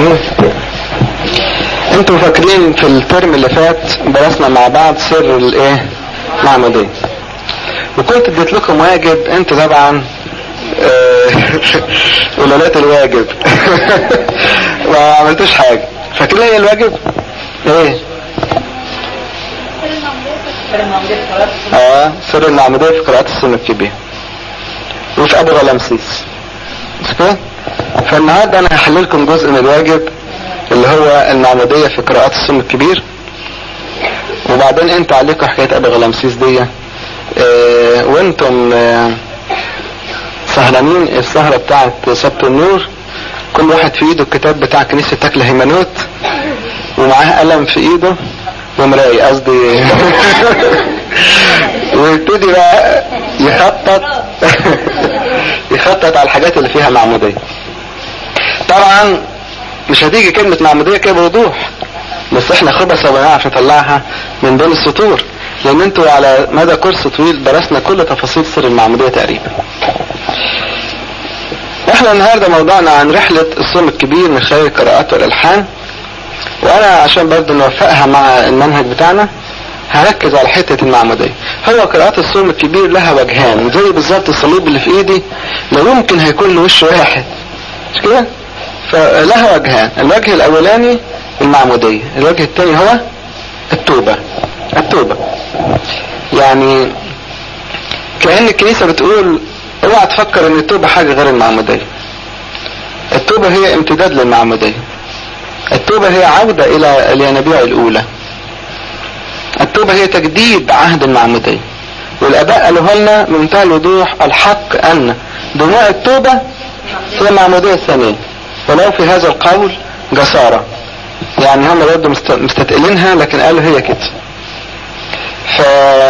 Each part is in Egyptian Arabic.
امين انتوا فاكرين في الترم اللي فات درسنا مع بعض سر الايه معمودية وكنت اديت لكم واجب انتوا طبعا ولالات الواجب ما عملتوش حاجة فاكرين ايه الواجب ايه اه سر المعمودية في قراءة السنة الكبير وفي ابو غلامسيس مش كده فالنهارده انا هحل لكم جزء من الواجب اللي هو المعمودية في قراءات السن الكبير وبعدين انتوا عليكم حكاية ابو غلامسيس دي اه وانتم اه سهرانين السهرة بتاعت سبت النور كل واحد في ايده الكتاب بتاع كنيسة تكل هيمانوت ومعاه قلم في ايده ومراية قصدي ويبتدي بقى يخطط يخطط على الحاجات اللي فيها معمودية طبعا مش هتيجي كلمة معمودية كده بوضوح بس احنا خبصة بنعرف نطلعها من بين السطور لان انتوا على مدى كورس طويل درسنا كل تفاصيل سر المعمودية تقريبا احنا النهاردة موضوعنا عن رحلة الصوم الكبير من خلال القراءات والالحان وانا عشان برضه نوفقها مع المنهج بتاعنا هركز على حتة المعمودية هو قراءات الصوم الكبير لها وجهان زي بالظبط الصليب اللي في ايدي لو يمكن هيكون له وش واحد مش كده فلها وجهان الوجه الاولاني المعمودية الوجه الثاني هو التوبة التوبة يعني كأن الكنيسة بتقول اوعى تفكر ان التوبة حاجة غير المعمودية التوبة هي امتداد للمعمودية التوبة هي عودة الى الينابيع الاولى التوبة هي تجديد عهد المعمودية والاباء قالوا لنا بمنتهى الوضوح الحق ان دموع التوبة هي المعمودية الثانية ولو في هذا القول جسارة يعني هم برضه مستتقلينها لكن قالوا هي كده ف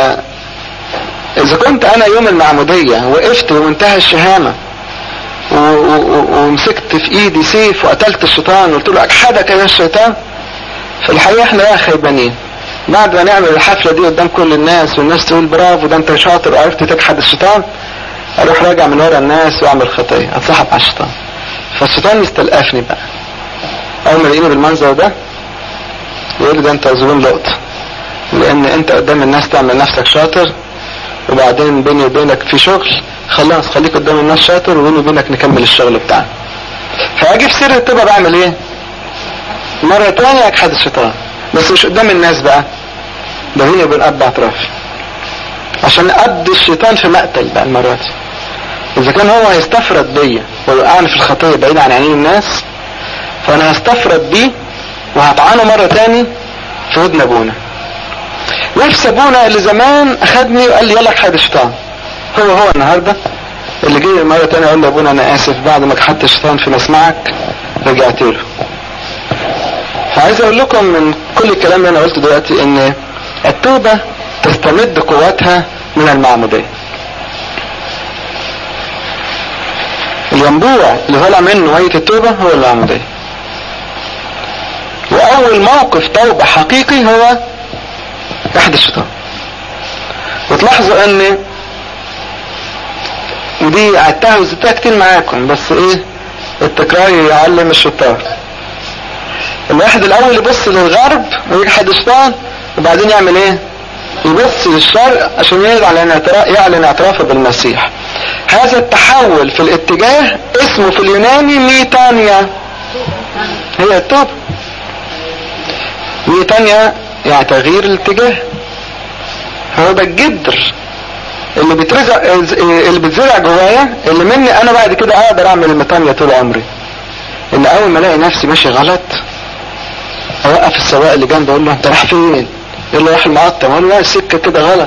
اذا كنت انا يوم المعمودية وقفت بمنتهى الشهامة و... و... ومسكت في ايدي سيف وقتلت الشيطان وقلت له اجحدك يا الشيطان في الحقيقة احنا بقى خيبانين بعد ما نعمل الحفلة دي قدام كل الناس والناس تقول برافو ده انت شاطر وعرفت تجحد الشيطان اروح راجع من ورا الناس واعمل خطية اتصاحب على الشيطان فالشيطان يستلقفني بقى اول ما يلاقيني بالمنظر ده يقول لي ده انت ظلوم لقط لان انت قدام الناس تعمل نفسك شاطر وبعدين بيني وبينك في شغل خلاص خليك قدام الناس شاطر وبيني وبينك نكمل الشغل بتاعنا فاجي في سر التوبة بعمل ايه مرة تانية اجحد الشيطان بس مش قدام الناس بقى ده بيني وبين اب اعترافي عشان ادي الشيطان في مقتل بقى المرة دي اذا كان هو هيستفرد بيا ويوقعني في الخطية بعيد عن عينين الناس فانا هستفرد بيه وهطعنه مرة تاني في ودن ابونا نفس ابونا اللي زمان اخدني وقال لي يلا اجحد الشيطان هو هو النهاردة اللي جاي مرة تانية اقول لابونا انا اسف بعد ما جحدت الشيطان في مسمعك رجعت له فعايز اقول لكم من كل الكلام اللي انا قلته دلوقتي ان التوبة تستمد قوتها من المعمودية الينبوع اللي طالع منه مية التوبة هو المعمودية واول موقف توبة حقيقي هو احد الشيطان وتلاحظوا ان ودي عدتها وزدتها كتير معاكم بس ايه التكرار يعلم الشطار الواحد الاول يبص للغرب ويجحد الشيطان وبعدين يعمل ايه يبص للشرق عشان يعلن اعتراف يعلن اعترافه بالمسيح هذا التحول في الاتجاه اسمه في اليوناني ميتانيا هي التوبة ميتانيا يعني تغيير الاتجاه هو ده الجدر اللي بيترزع اللي بيتزرع جوايا اللي مني انا بعد كده اقدر اعمل الميتانيا طول عمري ان اول ما الاقي نفسي ماشي غلط اوقف السواق اللي جنبي اقول له انت رايح فين يقول له رايح المقطم اقول له لا السكه كده غلط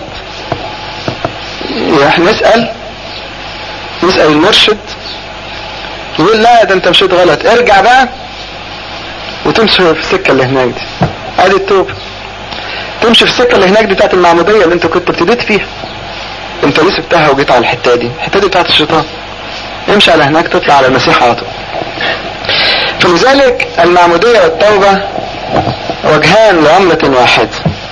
يروح نسال نسال المرشد يقول لا ده انت مشيت غلط ارجع بقى وتمشي في السكه اللي هناك دي ادي التوبه تمشي في السكه اللي هناك دي بتاعت المعموديه اللي انت كنت ابتديت فيها انت ليه سبتها وجيت على الحته دي الحته دي بتاعت الشيطان امشي على هناك تطلع على المسيح على طول فلذلك المعمودية والتوبة وجهان لعملة واحدة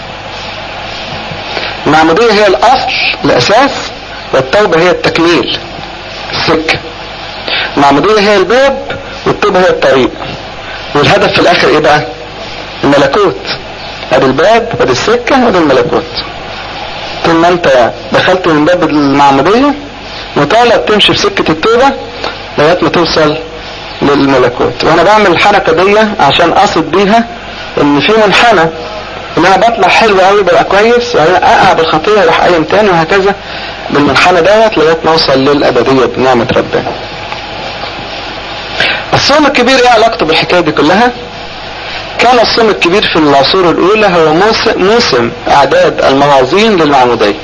المعمودية هي الأصل الأساس والتوبة هي التكميل السكة المعمودية هي الباب والتوبة هي الطريق والهدف في الاخر ايه بقى الملكوت ادي الباب ادي السكة ادي الملكوت طول ما انت دخلت من باب المعمودية وطالب تمشي في سكة التوبة لغاية ما توصل للملكوت وانا بعمل الحركة دي عشان اقصد بيها ان في منحنى ان انا بطلع حلو قوي ببقى كويس وبعدين اقع بالخطية اروح قايم تاني وهكذا بالمنحنى دوت لغاية ما اوصل للابدية بنعمة ربنا الصوم الكبير ايه علاقته بالحكاية دي كلها كان الصوم الكبير في العصور الاولى هو موسم, موسم اعداد الموازين للمعمودية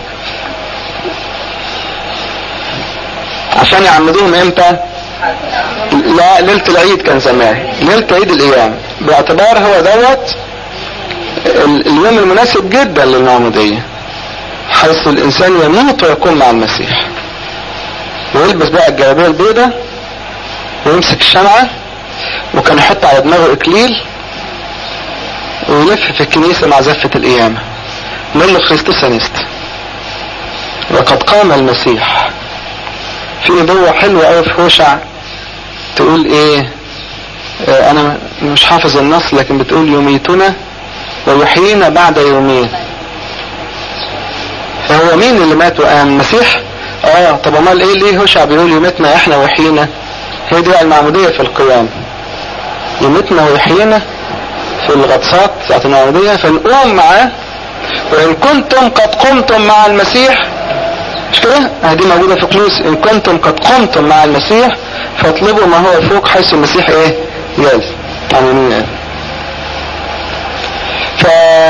عشان يعمدوهم امتى لا ليلة العيد كان زمان ليلة عيد الايام باعتبار هو دوت اليوم المناسب جدا للمعمودية حيث الانسان يموت ويكون مع المسيح ويلبس بقى الجلابية البيضاء ويمسك الشمعة وكان يحط على دماغه اكليل ويلف في الكنيسة مع زفة القيامة نقول له خريستوس انست وقد قام المسيح في نبوة حلوة قوي في هوشع تقول ايه اه انا مش حافظ النص لكن بتقول يميتنا ويحيينا بعد يومين فهو مين اللي مات وقام المسيح اه طب امال ايه ليه هوشع بيقول يميتنا احنا ويحيينا هي دي المعمودية في القيام يميتنا ويحيينا في الغطسات بتاعت المعمودية فنقوم معاه وإن كنتم قد قمتم مع المسيح مش كده؟ دي موجودة في كلوس إن كنتم قد قمتم مع المسيح فاطلبوا ما هو فوق حيث المسيح إيه؟ جالس يعني مين يعني؟ ف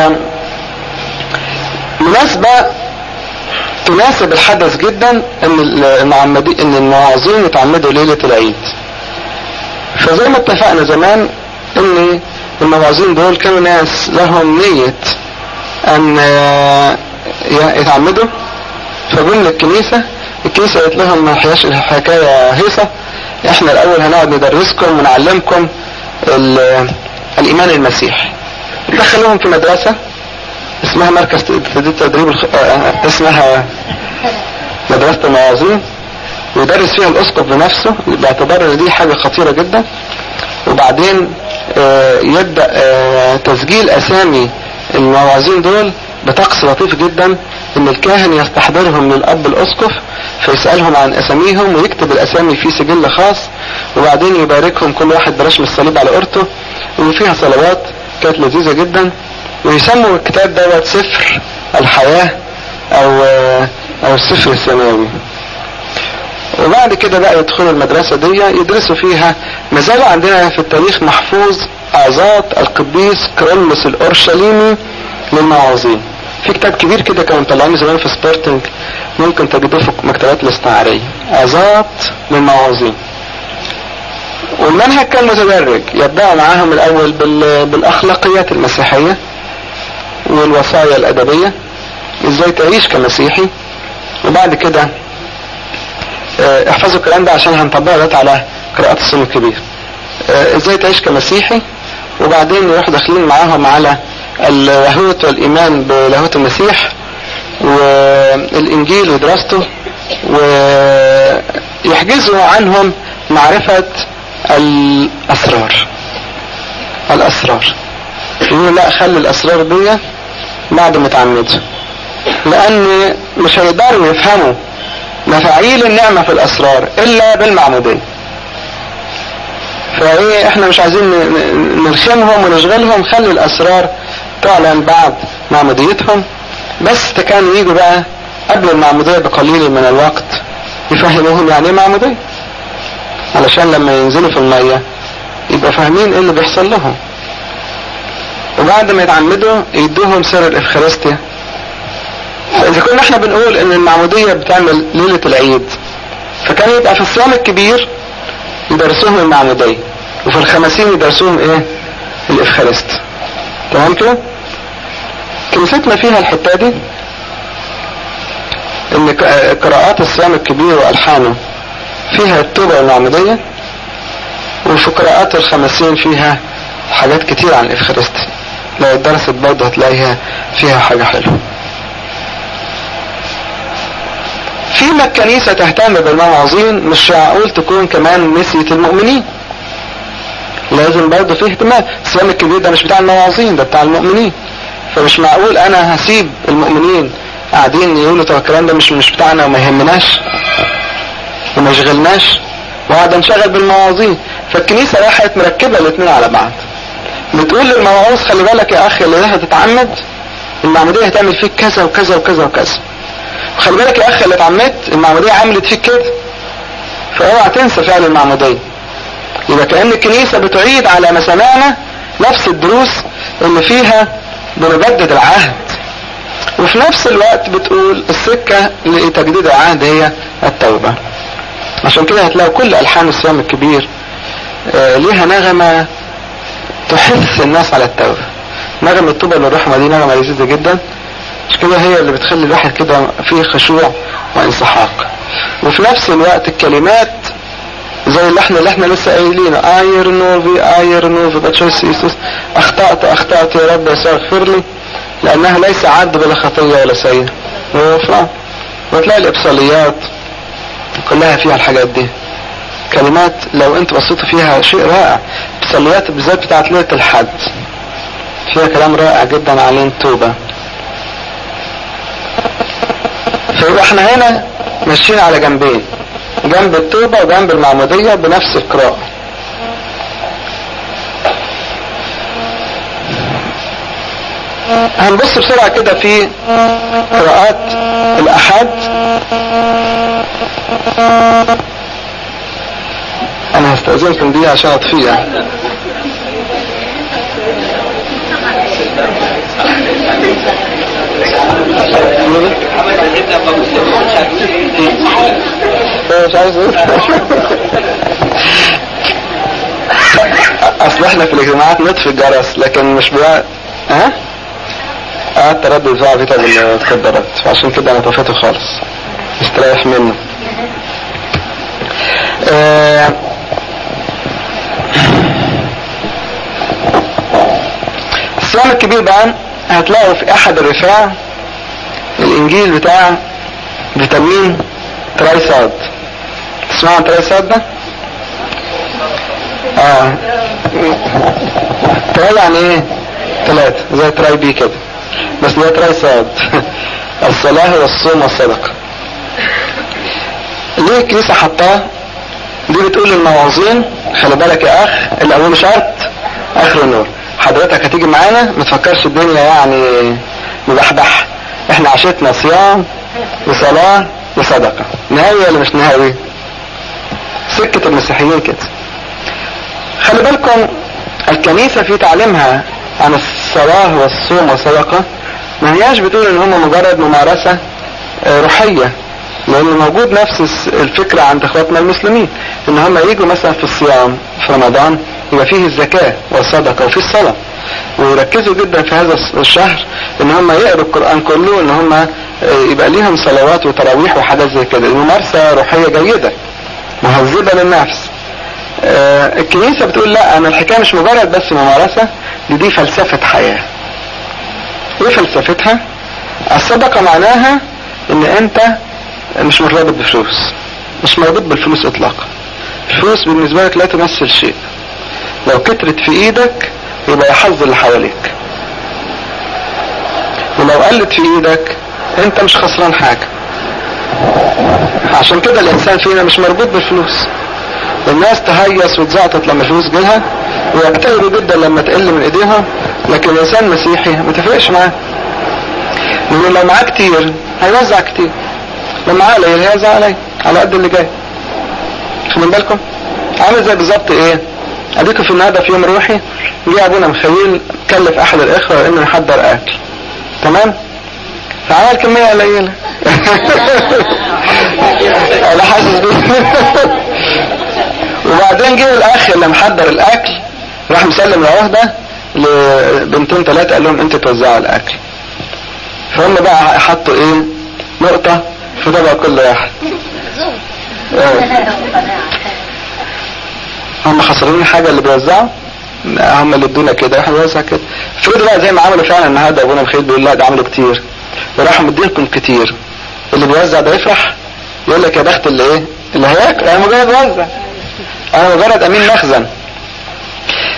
مناسبة تناسب الحدث جدا ان المعمدين ان المواعظين يتعمدوا ليلة العيد فزي ما اتفقنا زمان ان المواعظين دول كانوا ناس لهم نية ان يتعمدوا فجم للكنيسة الكنيسة قالت لهم ما حياش الحكاية هيصة احنا الاول هنقعد ندرسكم ونعلمكم الايمان المسيحي دخلوهم في مدرسة اسمها مركز تدريب الخ... اسمها مدرسة الموازين ويدرس فيها الاسقف بنفسه باعتبار ان دي حاجة خطيرة جدا وبعدين يبدأ تسجيل اسامي الموازين دول بطقس لطيف جدا ان الكاهن يستحضرهم للاب الاسقف فيسألهم عن اساميهم ويكتب الاسامي في سجل خاص وبعدين يباركهم كل واحد برشم الصليب على قرته وفيها صلوات كانت لذيذة جدا ويسموا الكتاب دوت سفر الحياة او او السفر السماوي وبعد كده بقى يدخلوا المدرسة دي يدرسوا فيها ما زال عندنا في التاريخ محفوظ اعظات القديس كرولوس الاورشليمي للمواعظين في كتاب كبير كده كانوا مطلعينه زمان في سبورتنج ممكن تجدوه في مكتبات الاستعارية اعظات للمواعظين والمنهج كان متدرج يبدأ معاهم الاول بالاخلاقيات المسيحية والوصايا الادبية ازاي تعيش كمسيحي وبعد كده اه احفظوا الكلام ده عشان هنطبقه دلوقتي على قراءة الصوم الكبير اه ازاي تعيش كمسيحي وبعدين يروحوا داخلين معاهم على اللاهوت والايمان بلاهوت المسيح والانجيل ودراسته ويحجزوا عنهم معرفة الاسرار الاسرار يقولوا لا خلي الاسرار دي بعد ما تعمدوا لان مش هيقدروا يفهموا مفاعيل النعمة في الاسرار الا بالمعمودية فايه احنا مش عايزين نرخمهم ونشغلهم خلي الاسرار تعلن بعد معموديتهم بس كانوا يجوا بقى قبل المعمودية بقليل من الوقت يفهموهم يعني ايه معمودية علشان لما ينزلوا في المية يبقى فاهمين ايه اللي بيحصل لهم وبعد ما يتعمدوا يدوهم سر الافخارستيا فاذا كنا احنا بنقول ان المعمودية بتعمل ليلة العيد فكان يبقى في الصيام الكبير يدرسوهم المعمودية وفي الخمسين يدرسوهم ايه الافخارست تمام كده كنيستنا فيها الحتة دي ان قراءات الصيام الكبير والحانه فيها التوبة والمعمودية وفي قراءات الخمسين فيها حاجات كتير عن الافخارستي لو درست برضه هتلاقيها فيها حاجة حلوة فيما الكنيسة تهتم بالموعظين مش معقول تكون كمان نسية المؤمنين لازم برضه فيه اهتمام الصيام الكبير ده مش بتاع المواعظين ده بتاع المؤمنين فمش معقول انا هسيب المؤمنين قاعدين يقولوا طب الكلام ده مش مش بتاعنا وما يهمناش وما يشغلناش وقعد انشغل بالمواعظين فالكنيسة راحت مركبة الاثنين على بعض بتقول للموعوظ خلي بالك يا اخي اللي هتتعمد المعمودية هتعمل فيك كذا وكذا وكذا وكذا وخلي بالك يا اخي اللي اتعمدت المعمودية عملت فيك كده فاوعى تنسى فعل المعمودية يبقى كأن الكنيسة بتعيد على مسامعنا نفس الدروس اللي فيها بنجدد العهد وفي نفس الوقت بتقول السكة لتجديد العهد هي التوبة عشان كده هتلاقوا كل ألحان الصيام الكبير آه ليها نغمة تحث الناس على التوبة نغمة التوبة للرحمة دي نغمة لذيذة جدا مش كده هي اللي بتخلي الواحد كده فيه خشوع وانسحاق وفي نفس الوقت الكلمات زي اللي احنا اللي احنا لسه قايلين اير نوفي اير نوفي باتشوس يسوس اخطأت اخطأت يا رب يسوع اغفر لي لانها ليس عد بلا خطية ولا سيء وغفران وتلاقي الابصاليات كلها فيها الحاجات دي كلمات لو انت بصيت فيها شيء رائع الابصاليات بالذات بتاعت ليلة الحد فيها كلام رائع جدا عن التوبة فيبقى احنا هنا ماشيين على جنبين جنب التوبة وجنب المعمودية بنفس القراءة هنبص بسرعة كده في قراءات الأحد أنا هستأذنكم دي عشان أطفيها مش عايز اصل احنا في الاجتماعات نطفي الجرس لكن مش بقى ها قعدت ردد بقى فيتا بالمتكدرات فعشان كده انا طفيته خالص مستريح منه آه الصيام الكبير بقى هتلاقوا في احد الرفاع الانجيل بتاع فيتامين ترايساد تسمعوا عن ترايساد ده اه تراي يعني ايه ثلاثة زي تراي بي كده بس ده ترايساد الصلاة والصوم والصدقة ليه الكنيسة حطاه دي بتقول للمواعظين خلي بالك يا اخ الاول شرط اخر النور حضرتك هتيجي معانا ما تفكرش الدنيا يعني مبحبح احنا عشتنا صيام وصلاة وصدقة نهاية ولا مش نهاية سكة المسيحيين كده خلي بالكم الكنيسة في تعليمها عن الصلاة والصوم والصدقة ما هياش بتقول ان هم مجرد ممارسة روحية لان موجود نفس الفكرة عند اخواتنا المسلمين ان هم يجوا مثلا في الصيام في رمضان يبقى فيه الزكاة والصدقة وفيه الصلاة ويركزوا جدا في هذا الشهر ان هم يقروا القرآن كله ان هم يبقى ليهم صلوات وتراويح وحاجات زي كده الممارسة روحية جيدة مهذبة للنفس آه الكنيسة بتقول لا انا الحكاية مش مجرد بس ممارسة دي, دي فلسفة حياة ايه فلسفتها الصدقة معناها ان انت مش مرتبط بفلوس مش مربوط بالفلوس اطلاقا الفلوس بالنسبة لك لا تمثل شيء لو كترت في ايدك يبقى يحظ اللي حواليك ولو قلت في ايدك انت مش خسران حاجة عشان كده الانسان فينا مش مربوط بالفلوس الناس تهيص وتزعطط لما الفلوس جيلها ويجتهدوا جدا لما تقل من ايديها لكن الانسان مسيحي ما تفرقش معاه لانه لو معاه كتير هيوزع كتير لو معاه قليل هيوزع قليل على قد اللي جاي خدوا بالكم عامل زي بالظبط ايه اديكم في النهارده في يوم روحي جه ابونا مخيل كلف احد الاخوه انه يحضر اكل تمام فعمل كميه قليله انا حاسس بيه وبعدين جه الاخ اللي محضر الاكل راح مسلم العهده لبنتين ثلاثه قال لهم انتوا توزعوا الاكل فهم بقى حطوا ايه نقطه في طبق كل واحد هم خسرانين حاجة اللي بيوزعوا هم اللي ادونا كده احنا بنوزع كده افرضوا بقى زي ما عملوا فعلا النهارده ابونا مخيل بيقول لا ده عملوا كتير وراحوا مدينكم كتير اللي بيوزع ده يفرح يقول لك يا بخت اللي ايه اللي هياكل انا مجرد بوزع انا مجرد امين مخزن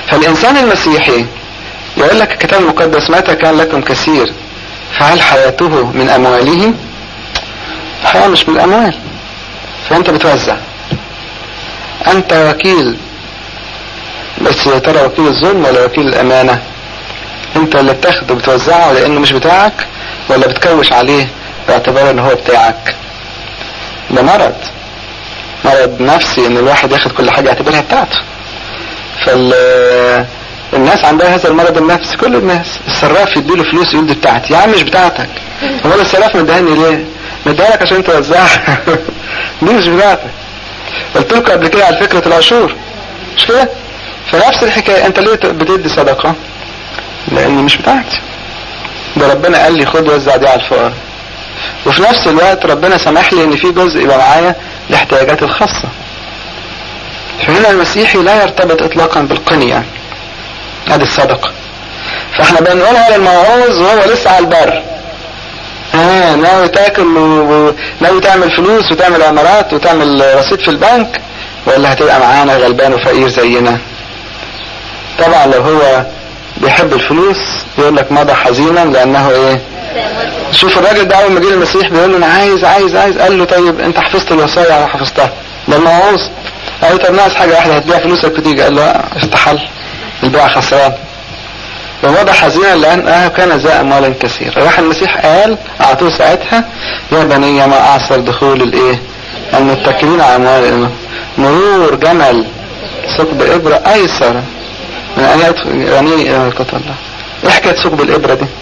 فالإنسان المسيحي يقول لك الكتاب المقدس متى كان لكم كثير فهل حياته من أمواله الحياة مش من الأموال فأنت بتوزع أنت وكيل بس يا ترى وكيل الظلم ولا وكيل الأمانة أنت اللي بتاخده بتوزعه لأنه مش بتاعك ولا بتكوش عليه باعتبار ان هو بتاعك ده مرض مرض نفسي ان الواحد ياخد كل حاجة يعتبرها بتاعته فال الناس عندها هذا المرض النفسي كل الناس الصراف يديله فلوس يقول دي بتاعتي يا عم مش بتاعتك هو الصراف مدهني ليه مديها لك عشان توزعها دي مش بتاعتك قلت لكم قبل كده على فكرة العشور مش كده فنفس الحكاية انت ليه بتدي صدقة لان مش بتاعتي ده ربنا قال لي خد وزع دي على الفقراء وفي نفس الوقت ربنا سمح لي ان في جزء يبقى معايا لاحتياجاتي الخاصة فهنا المسيحي لا يرتبط اطلاقا بالقنية هذه الصدقة فاحنا بنقولها للموعوظ وهو لسه على البر اه ناوي تاكل وناوي تعمل فلوس وتعمل عمارات وتعمل رصيد في البنك ولا هتبقى معانا غلبان وفقير زينا طبعا لو هو بيحب الفلوس يقول لك مضى حزينا لانه ايه شوف الراجل ده اول ما جه المسيح بيقول له انا عايز عايز عايز قال له طيب انت حفظت الوصايا انا حفظتها ده الموعوظ قال له طب ناقص حاجه واحده هتبيع فلوسك وتيجي قال له استحل البيع خسران ومضى حزينا لانه كان ذا اموال كثير راح المسيح قال اعطوه ساعتها يا بني ما اعصر دخول الايه المتكلين على اموال مرور جمل ثقب ابره ايسر من ان يدخل يعني قتل الله ايه حكايه ثقب الابره دي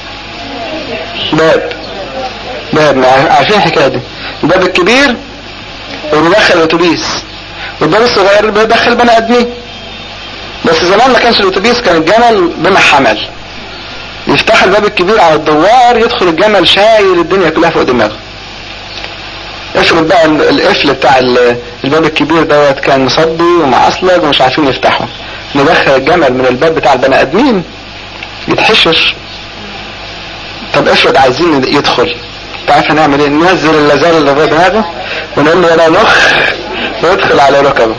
باب باب عارفين الحكايه دي الباب الكبير وبيدخل اتوبيس والباب الصغير بيدخل بني ادمين بس زمان ما كانش الاتوبيس كان الجمل بما حمل يفتح الباب الكبير على الدوار يدخل الجمل شايل الدنيا كلها فوق دماغه افرض بقى القفل بتاع الباب الكبير دوت كان مصدي ومعصلج ومش عارفين يفتحه ندخل الجمل من الباب بتاع البني ادمين يتحشر طب افرض عايزين يدخل تعرف هنعمل ايه ننزل اللازال اللي في دماغه ونقول له انا نخ ويدخل على ركبه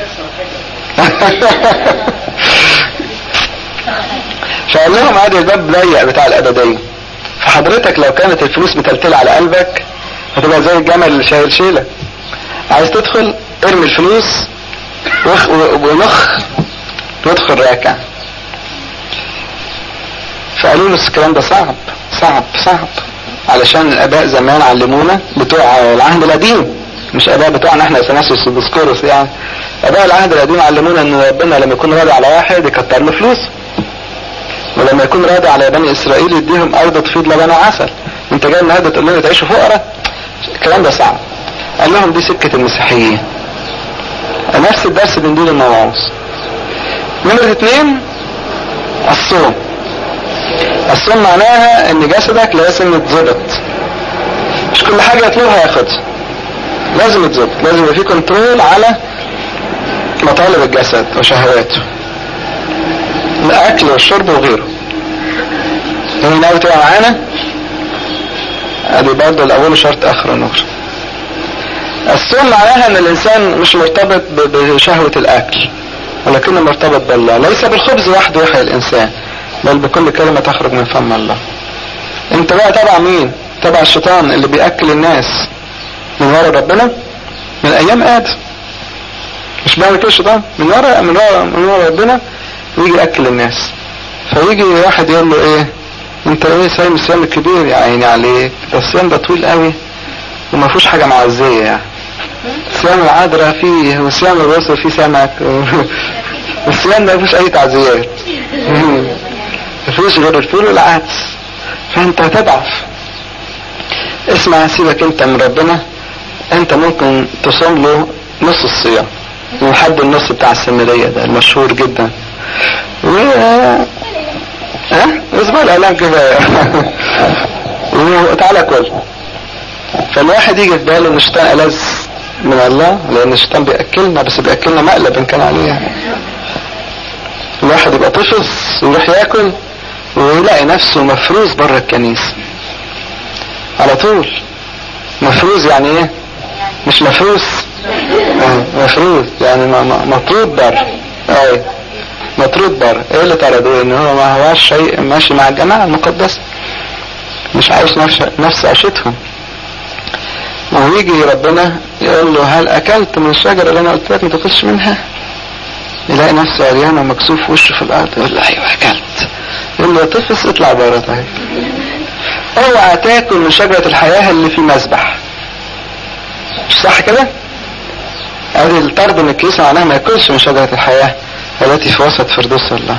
فقال لهم ادي الباب ضيق بتاع الابديه فحضرتك لو كانت الفلوس متلتله على قلبك هتبقى زي الجمل اللي شايل شيله عايز تدخل ارمي الفلوس وخ ونخ وادخل راكع فقالوا له الكلام ده صعب صعب صعب علشان الاباء زمان علمونا بتوع العهد القديم مش اباء بتوعنا احنا سناسيوس وديسكورس يعني اباء العهد القديم علمونا ان ربنا لما يكون راضي على واحد يكتر له فلوس ولما يكون راضي على بني اسرائيل يديهم ارض تفيض لبن وعسل انت جاي النهارده تقول لنا تعيشوا فقراء الكلام ده صعب قال لهم دي سكه المسيحيين نفس الدرس بنديل الموعوظ نمرة اثنين الصوم الصوم معناها ان جسدك لازم يتظبط مش كل حاجة يطلبها ياخدها لازم يتظبط لازم يبقى في كنترول على مطالب الجسد وشهواته الاكل والشرب وغيره هنا ناوي تبقى معانا ادي برضه الاول شرط اخر النور الصوم معناها ان الانسان مش مرتبط بشهوة الاكل ولكنه مرتبط بالله ليس بالخبز وحده يحيى الانسان بل بكل كلمة تخرج من فم الله انت بقى تبع مين تبع الشيطان اللي بيأكل الناس من ورا ربنا من ايام ادم مش بيعمل كده الشيطان من ورا من ورا من ورا ربنا ويجي ياكل الناس فيجي واحد يقول له ايه انت ايه صايم الصيام الكبير يا عيني عليك ده الصيام ده طويل قوي وما فيهوش حاجه معزيه يعني صيام العذراء فيه وصيام الرسل فيه سمك الصيام ده ما فيهوش اي تعزيات ما فيهوش غير الفول والعدس فانت هتضعف اسمع سيبك انت من ربنا انت ممكن تصوم له نص الصيام لحد النص بتاع السمرية ده المشهور جدا و ها اسبوع الاعلام كفايه وتعالى كل فالواحد يجي في باله ان الشيطان ألذ من الله لان الشيطان بياكلنا بس بياكلنا مقلب ان كان عليها الواحد يبقى طفص ويروح ياكل ويلاقي نفسه مفروز بره الكنيسه على طول مفروز يعني ايه مش مفروس آه مفروز يعني مطرود بره اي مطرود بره ايه اللي طردوه ان هو ما هواش شيء ماشي مع الجماعة المقدسة مش عايش نفس نفس عيشتهم ويجي ربنا يقول له هل اكلت من الشجرة اللي انا قلت لك ما تاكلش منها يلاقي نفسه عريان ومكسوف وشه في الارض يقول له ايوه اكلت يقول له يا طفل اطلع بره طيب اوعى تاكل من شجرة الحياة اللي في المذبح مش صح كده ادي الطرد من الكنيسة معناها ما ياكلش من شجرة الحياة التي في وسط فردوس الله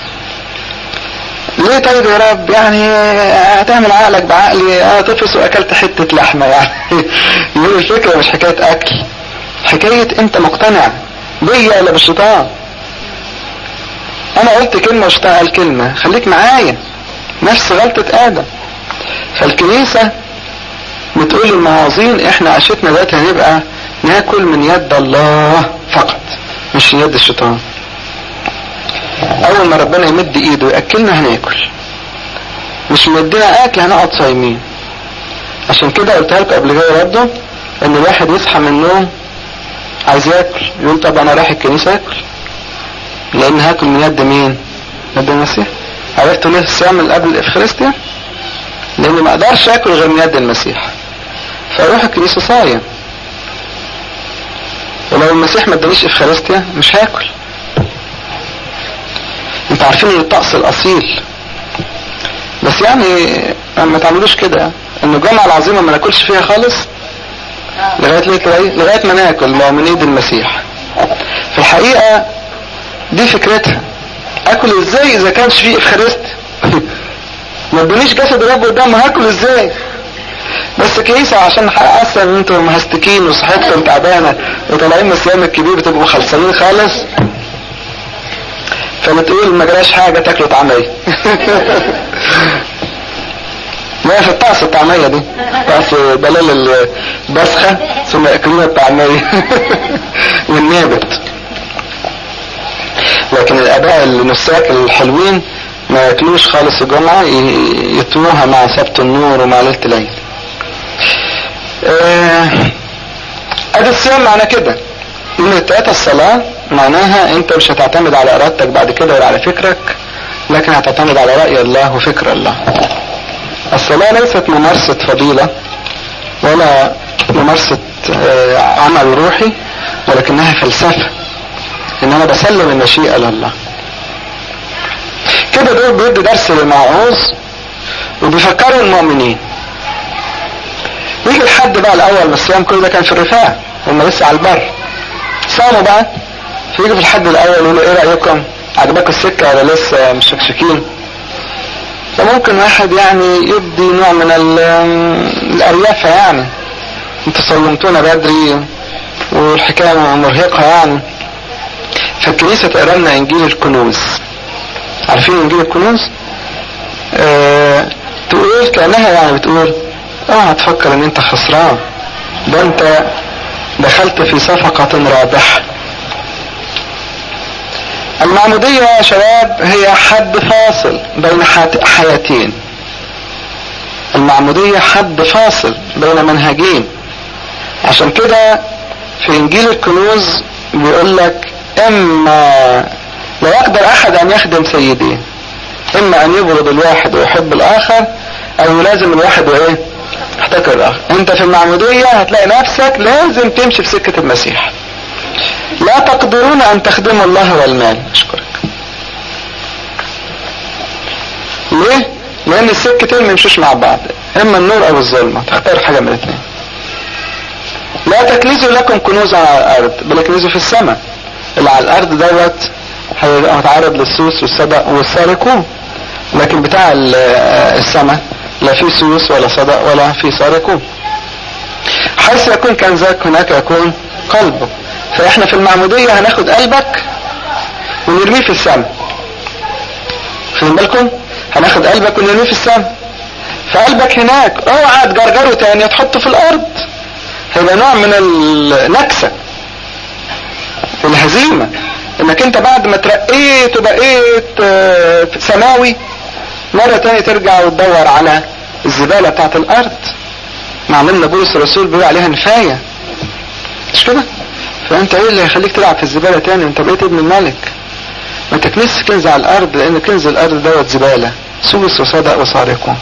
ليه طيب يا رب يعني هتعمل عقلك بعقلي اه تفس واكلت حتة لحمة يعني يقول الفكرة مش حكاية اكل حكاية انت مقتنع بيا ولا بالشيطان انا قلت كلمة والشيطان قال كلمة خليك معايا نفس غلطة ادم فالكنيسة بتقول للمواعظين احنا عشتنا دلوقتي هنبقى ناكل من يد الله فقط مش من يد الشيطان اول ما ربنا يمد ايده وياكلنا هناكل مش مدينا اكل هنقعد صايمين عشان كده قلتها لكم قبل كده برضه ان الواحد يصحى من النوم عايز ياكل يقول طب انا رايح الكنيسه اكل لان هاكل من يد مين يد المسيح عرفتوا ليه الصيام قبل الافخارستيا لاني ما اقدرش اكل غير من يد المسيح فاروح الكنيسه صايم ولو المسيح ما ادانيش افخارستيا مش هاكل انتوا عارفين ان الطقس الاصيل بس يعني ما تعملوش كده ان الجمعة العظيمة ما ناكلش فيها خالص لغاية لغاية, لغاية ما ناكل ما هو من ايد المسيح في الحقيقة دي فكرتها اكل ازاي اذا كانش فيه افخارست ما ادونيش جسد الرب قدام هاكل ازاي بس كيسة عشان حاسة ان انتوا مهستكين وصحتكم تعبانة وطالعين من الصيام الكبير بتبقوا خلصانين خالص فبتقول ما جراش حاجة تاكلوا طعمية ما في الطقس الطعمية دي طقس بلال البسخة ثم يأكلون الطعمية والنابت لكن الآباء النساك الحلوين ما ياكلوش خالص الجمعة يتوها مع سبت النور ومع ليلة العيد ادي الصيام معنى كده من التلاتة الصلاة معناها انت مش هتعتمد على ارادتك بعد كده ولا على فكرك لكن هتعتمد على رأي الله وفكر الله الصلاة ليست ممارسة فضيلة ولا ممارسة عمل روحي ولكنها فلسفة ان انا بسلم المشيئة لله كده دول بيدي درس للموعوظ وبيفكروا المؤمنين يجي الحد بقى الاول من الصيام كل ده كان في الرفاع هم لسه على البر صاموا بقى فيجي في الحد الاول يقولوا ايه رايكم عجبكم السكه ولا لسه مشكشكين فممكن واحد يعني يبدي نوع من الاريافه يعني انتوا صلمتونا بدري والحكايه مرهقه يعني فالكنيسه تقرا لنا انجيل الكنوز عارفين انجيل الكنوز؟ اه تقول كانها يعني بتقول اوعى تفكر ان انت خسران ده انت دخلت في صفقة رابحة المعمودية يا شباب هي حد فاصل بين حياتين المعمودية حد فاصل بين منهجين عشان كده في انجيل الكنوز بيقول لك اما لا يقدر احد ان يخدم سيدين اما ان يبغض الواحد ويحب الاخر او يلازم الواحد وايه احتكر الاخر انت في المعمودية هتلاقي نفسك لازم تمشي في سكة المسيح لا تقدرون ان تخدموا الله والمال اشكرك ليه لان السكتين ما يمشوش مع بعض اما النور او الظلمة تختار حاجة من الاثنين لا تكنزوا لكم كنوز على الارض بل اكنزوا في السماء اللي على الارض دوت هيبقى متعرض للسوس والصدق والسارقون لكن بتاع السماء لا في سوس ولا صدق ولا في سارقون حيث يكون كنزك هناك يكون قلبك فاحنا في المعمودية هناخد قلبك ونرميه في السماء خدين بالكم هناخد قلبك ونرميه في السماء فقلبك هناك اوعى تجرجره تاني تحطه في الارض هيبقى نوع من النكسة الهزيمة انك انت بعد ما ترقيت وبقيت سماوي مرة تانية ترجع وتدور على الزبالة بتاعت الارض معلمنا بولس الرسول بيقول عليها نفاية مش كده فانت ايه اللي هيخليك تلعب في الزبالة تاني انت بقيت ابن الملك ما تكنسش كنز على الارض لان كنز الارض دوت زبالة سوس وصدق وسارقون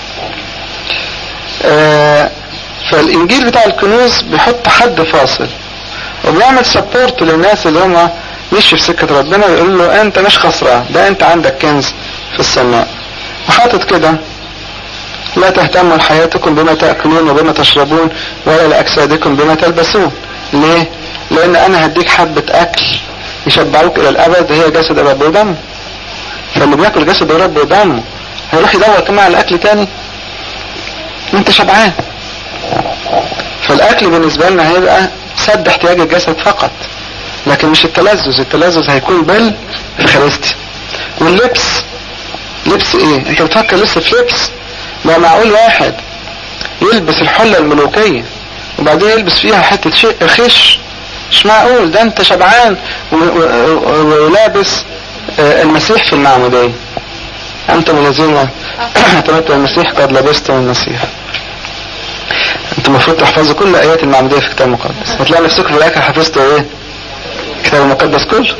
آه فالانجيل بتاع الكنوز بيحط حد فاصل وبيعمل سبورت للناس اللي هم مشوا في سكة ربنا ويقول له انت مش خسران ده انت عندك كنز في السماء وحاطط كده لا تهتموا لحياتكم بما تأكلون وبما تشربون ولا لأجسادكم بما تلبسون ليه؟ لأن أنا هديك حبة أكل يشبعوك إلى الأبد هي جسد الرب ودمه فاللي بياكل جسد الرب ودمه هيروح يدور كمان على الأكل تاني أنت شبعان فالأكل بالنسبة لنا هيبقى سد احتياج الجسد فقط لكن مش التلذذ التلذذ هيكون بالخريستي واللبس لبس ايه انت بتفكر لسه في لبس ما معقول واحد يلبس الحلة الملوكية وبعدين يلبس فيها حتة شيء خش مش معقول ده انت شبعان ولابس المسيح في المعمودية انتم الذين اعتمدتم المسيح قد لبستم المسيح انتم المفروض تحفظوا كل ايات المعمودية في الكتاب المقدس هتلاقي نفسكم في الاخر حفظتوا ايه الكتاب المقدس كله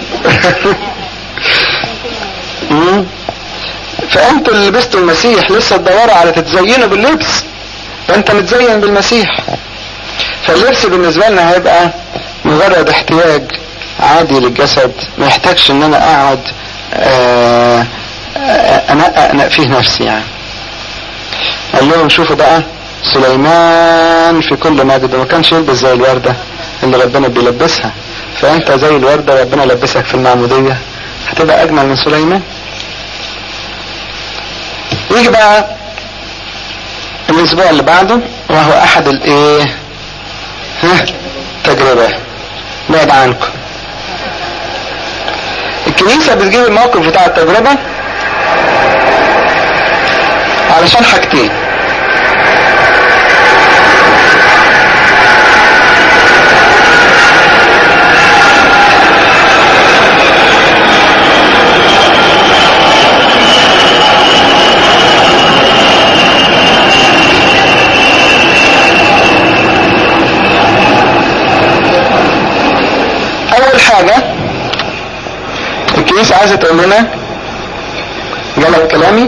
فانتوا اللي لبستوا المسيح لسه تدوروا على تتزينوا باللبس فانت متزين بالمسيح فاللبس بالنسبة لنا هيبقى مجرد احتياج عادي للجسد ما يحتاجش ان انا اقعد انقق فيه نفسي يعني قال لهم شوفوا بقى سليمان في كل مجد ما كانش يلبس زي الوردة اللي ربنا بيلبسها فانت زي الوردة ربنا لبسك في المعمودية هتبقى اجمل من سليمان يجي بقى الاسبوع اللي بعده وهو احد الايه ها تجربة بعد عنكم الكنيسة بتجيب الموقف بتاع التجربة علشان حاجتين اول حاجة الكنيسة عايزة تقول لنا جالك كلامي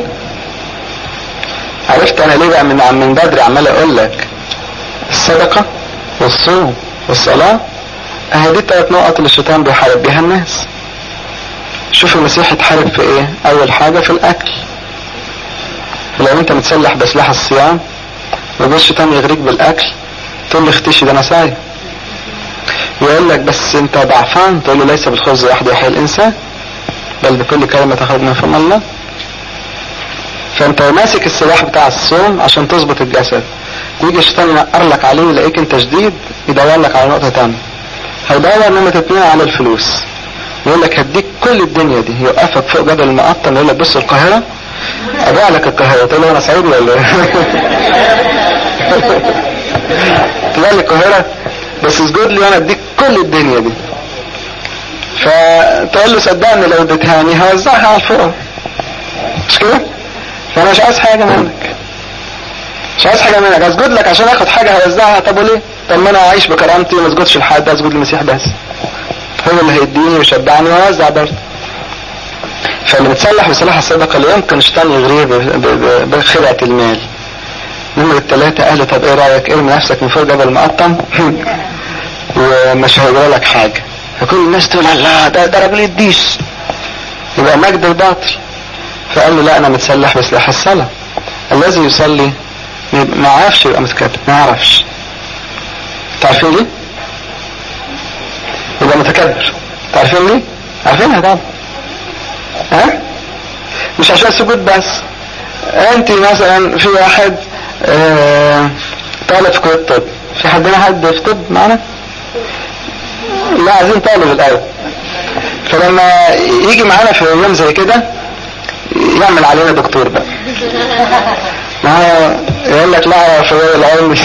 عرفت انا ليه بقى من من بدري عمال اقول لك الصدقة والصوم والصلاة اهي دي التلات نقط اللي الشيطان بيحارب بيها الناس شوف المسيح اتحارب في ايه اول حاجة في الاكل لو انت متسلح بسلاح الصيام وجه الشيطان يغريك بالاكل تقول له اختشي ده انا سايب يقول لك بس انت ضعفان تقول له ليس بالخبز وحده يحيى الانسان بل بكل كلمة تخرج من فم الله فانت ماسك السلاح بتاع الصوم عشان تظبط الجسد يجي الشيطان ينقر لك عليه يلاقيك انت شديد يدور لك على نقطة تانية هيدور نمرة اتنين على الفلوس يقول لك هديك كل الدنيا دي يوقفك فوق جبل المقطم يقول لك بص القاهرة ابيع لك القاهرة تقول له انا سعيد ولا ايه؟ تبيع لي القاهرة بس اسجد لي وانا اديك كل الدنيا دي فتقول له صدقني لو اديتهاني هوزعها على الفقراء مش كده فانا مش عايز حاجه منك مش عايز حاجه منك اسجد لك عشان اخد حاجه هوزعها طب وليه طب ما انا اعيش بكرامتي وما اسجدش لحد اسجد للمسيح بس هو اللي هيديني ويشبعني واوزع برضه فاللي بتسلح بسلاح الصدقه اللي يمكن الشيطان يغريه بخدعه المال نمرة الثلاثة قال له طب ايه رأيك ارمي نفسك من فوق جبل مقطم ومش هيجرى لك حاجة فكل الناس تقول الله ده ضرب لي الديش يبقى مجد الباطل فقال له لا انا متسلح بسلاح الصلاة الذي يصلي ما عرفش يبقى متكبر ما عرفش تعرفين ليه؟ يبقى متكبر تعرفين ليه؟ عارفينها طبعا ها؟ مش عشان سجود بس انت مثلا في واحد اه طالب في كلية الطب في حدنا حد في طب معنا لا عايزين طالب الاول فلما يجي معانا في يوم زي كده يعمل علينا دكتور بقى ما يقول لك لا في العلم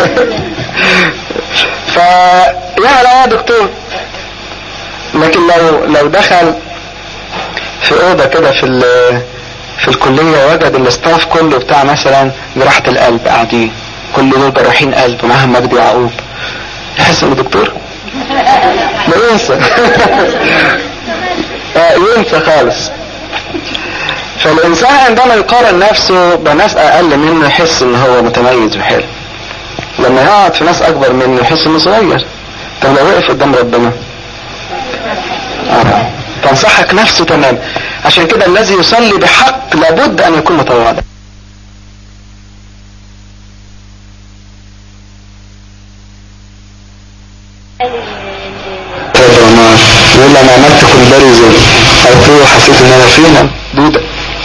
فيعمل علينا دكتور لكن لو لو دخل في اوضه كده في في الكلية وجد الاستاف كله بتاع مثلا جراحة القلب قاعدين كل دول جراحين قلب ومعاهم مجدي يعقوب يحس انه دكتور لا ينسى ينسى خالص فالإنسان عندما يقارن نفسه بناس أقل منه يحس إن هو متميز وحلو لما يقعد في ناس أكبر منه يحس إنه صغير طب لو وقف قدام ربنا آه. تنصحك نفسه تمام عشان كده الذي يصلي بحق لابد أن يكون متواضع يقول انا عملت كومباريزون او حسيت ان انا فينا دودة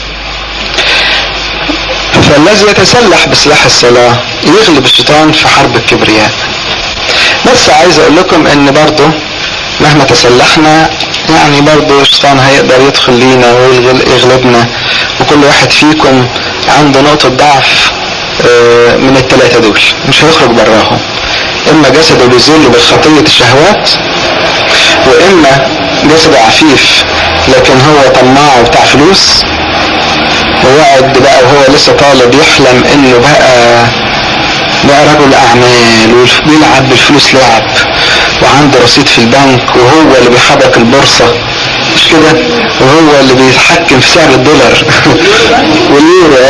فالذي يتسلح بسلاح الصلاة يغلب الشيطان في حرب الكبرياء بس عايز اقول لكم ان برضه مهما تسلحنا يعني برضه الشيطان هيقدر يدخل لينا ويغلبنا وكل واحد فيكم عنده نقطة ضعف من الثلاثة دول مش هيخرج براهم اما جسده بيذل بالخطية الشهوات واما جسده عفيف لكن هو طماع وبتاع فلوس ويقعد بقى وهو لسه طالب يحلم انه بقى بقى رجل اعمال وبيلعب بالفلوس لعب وعنده رصيد في البنك وهو اللي بيحرك البورصة مش كده وهو اللي بيتحكم في سعر الدولار واليورو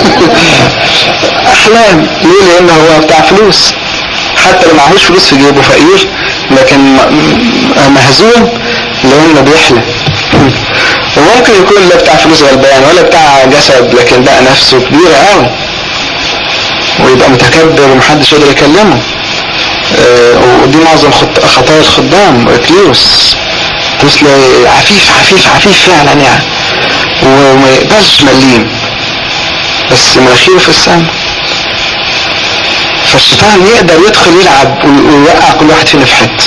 احلام ليه لان هو بتاع فلوس حتى لو معهوش فلوس في جيبه فقير لكن مهزوم لانه بيحلم وممكن يكون لا بتاع فلوس غلبان ولا بتاع جسد لكن بقى نفسه كبيرة قوي ويبقى متكبر ومحدش يقدر يكلمه آه ودي معظم خطايا الخدام وإكليوس تسلي عفيف عفيف عفيف فعلا يعني وما يقبلش مليم بس مناخيره في السماء فالشيطان يقدر يدخل يلعب ويوقع كل واحد فينا في حته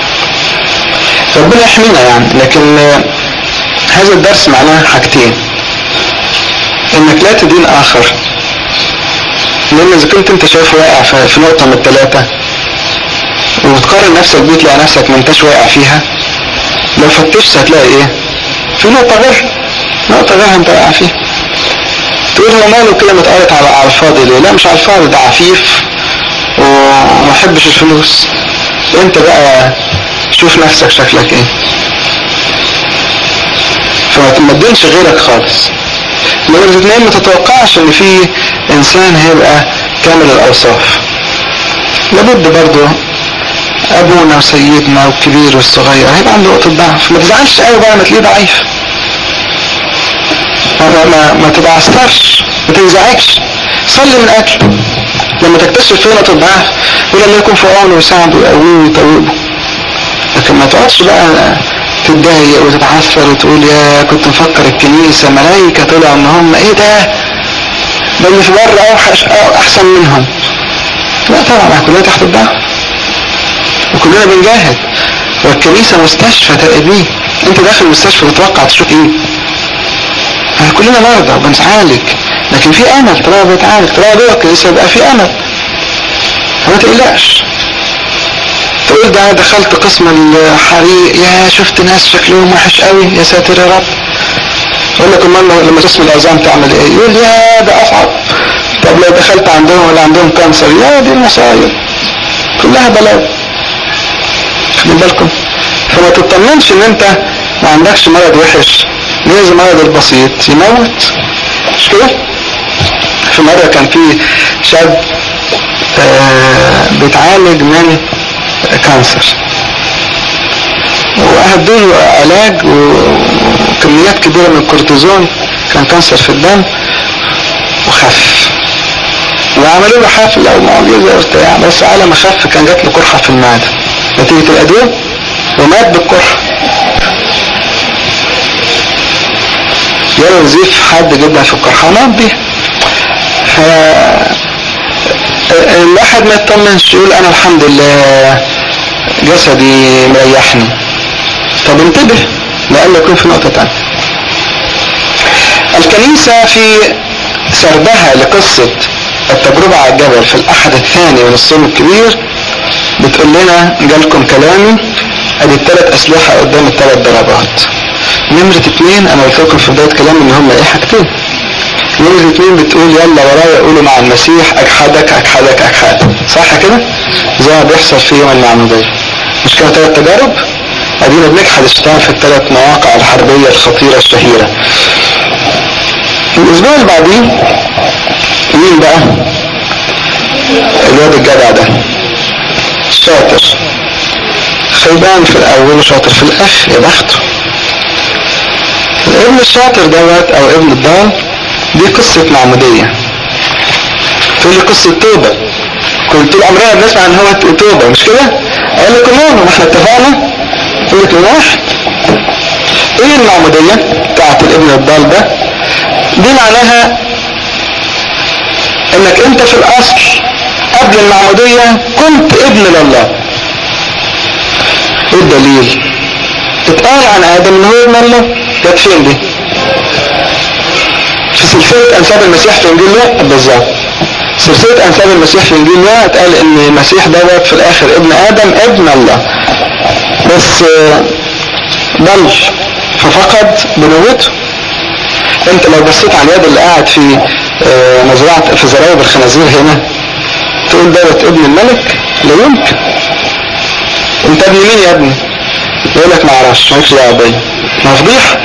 ربنا يحمينا يعني لكن هذا الدرس معناه حاجتين انك لا تدين اخر لان اذا كنت انت شايفه واقع في نقطه من الثلاثه وتقارن نفسك بيه تلاقي نفسك ما انتش واقع فيها لو فتشت هتلاقي ايه في نقطه غير نقطه غير انت واقع فيها تقول هو ماله كده متقارط على على الفاضي ليه لا مش على الفاضي ده عفيف وما يحبش الفلوس انت بقى شوف نفسك شكلك ايه فما تدينش غيرك خالص نمرة اتنين ما تتوقعش ان في انسان هيبقى كامل الاوصاف لابد برضه ابونا وسيدنا والكبير والصغير هيبقى عنده نقطة ضعف ما تزعلش قوي بقى ما تلاقيه ضعيف ما, ما, ما تتعثرش ما تنزعجش صلي من اجله لما تكتشف فيه نقطة ضعف ولما يكون في عونه ويساعده ويقويه ويطوبه لكن ما تقعدش بقى تتضايق وتتعثر وتقول يا كنت مفكر الكنيسة ملايكة طلعوا ان هم ايه ده ده اللي في بره اوحش أو احسن منهم لا طبعا كلنا تحت الضعف وكلنا بنجاهد والكنيسة مستشفى تقريبا انت داخل المستشفى تتوقع تشوف ايه كلنا مرضى وبنتعالج لكن في امل طالما بنتعالج طالما جوه الكنيسة يبقى في امل فما تقلقش تقول ده دخلت قسم الحريق يا شفت ناس شكلهم وحش قوي يا ساتر يا رب يقول لك امال لما قسم العظام تعمل ايه يقول يا ده اصعب طب لو دخلت عندهم ولا عندهم كانسر يا دي المصايب كلها بلاوي خلي بالكم فما تطمنش ان انت ما عندكش مرض وحش جايز المرض البسيط يموت مش كده في مرة كان في شاب آه بيتعالج من كانسر وأهدوا له علاج وكميات كبيرة من الكورتيزون كان كانسر في الدم وخف وعملوا له حفلة ومعجزة وبتاع بس على ما خف كان جات له قرحة في المعدة نتيجة الأدوية ومات بالقرحة جاله نزيف حاد جدا في القرحة مات بيها ف الواحد ما يطمنش يقول انا الحمد لله جسدي مريحني طب انتبه لأن يكون في نقطة تانية الكنيسة في سردها لقصة التجربة على الجبل في الأحد الثاني من الصوم الكبير بتقول لنا جالكم كلامي ادي الثلاث أسلحة قدام الثلاث ضربات نمرة اتنين أنا قلت لكم في بداية كلامي إن هم إيه حاجتين نمرة اتنين بتقول يلا ورايا قولوا مع المسيح أجحدك أجحدك أجحدك صح كده؟ زي ما بيحصل في يوم المعمودية مش كده ثلاث تجارب؟ ادينا بنجحد الشيطان في الثلاث مواقع الحربية الخطيرة الشهيرة الاسبوع اللي بعديه مين بقى الواد الجدع ده شاطر خيبان في الاول وشاطر في الاخر يا بخته الابن الشاطر دوت او ابن الضال دي قصة معمودية تقول لي قصة توبة كل طول عمرنا بنسمع ان هو توبة مش كده؟ اقول لك كلهم ما احنا اتفقنا يقول لك واحد ايه المعمودية بتاعت الابن الضال ده؟ دي معناها انك انت في الاصل قبل المعمودية كنت ابن لله ايه الدليل اتقال عن ادم ان هو ابن الله جت فين دي في سلسلة انساب المسيح في انجيل لوقا بالظبط سلسلة انساب المسيح في انجيل لوقا اتقال ان المسيح دوت في الاخر ابن ادم ابن الله بس ضل ففقد بنوته انت لو بصيت على اليد اللي قاعد في مزرعة في زرايب الخنازير هنا تقول دوت ابن الملك لا يمكن انت ابن مين يا ابني يقول لك ما اعرفش مالكش دعوه بيا ما فضيحه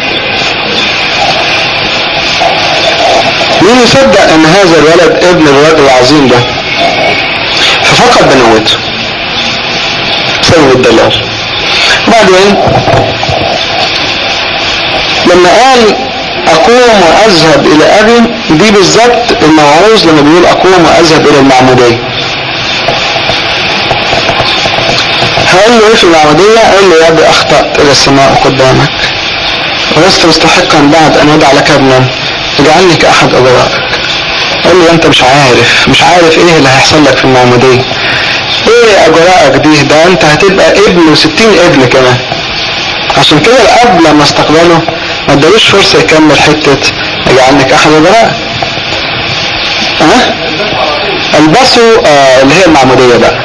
مين يصدق ان هذا الولد ابن الرجل العظيم ده ففقد بنوته بسبب الدلال بعدين لما قال اقوم واذهب الى ابي دي بالظبط الموعوظ لما بيقول اقوم واذهب الى المعموديه هقول له ايه في المعمودية قال له يا ابي اخطأت الى السماء قدامك ولست مستحقا بعد ان ادع لك ابنا اجعلني كاحد ابوائك قال له انت مش عارف مش عارف ايه اللي هيحصل لك في المعمودية ايه اجرائك دي ده انت هتبقى ابن وستين ابن كمان عشان كده الاب لما استقبله ما ادالوش فرصة يكمل حتة اجعلني كاحد ابوائك ها البسوا آه اللي هي المعمودية بقى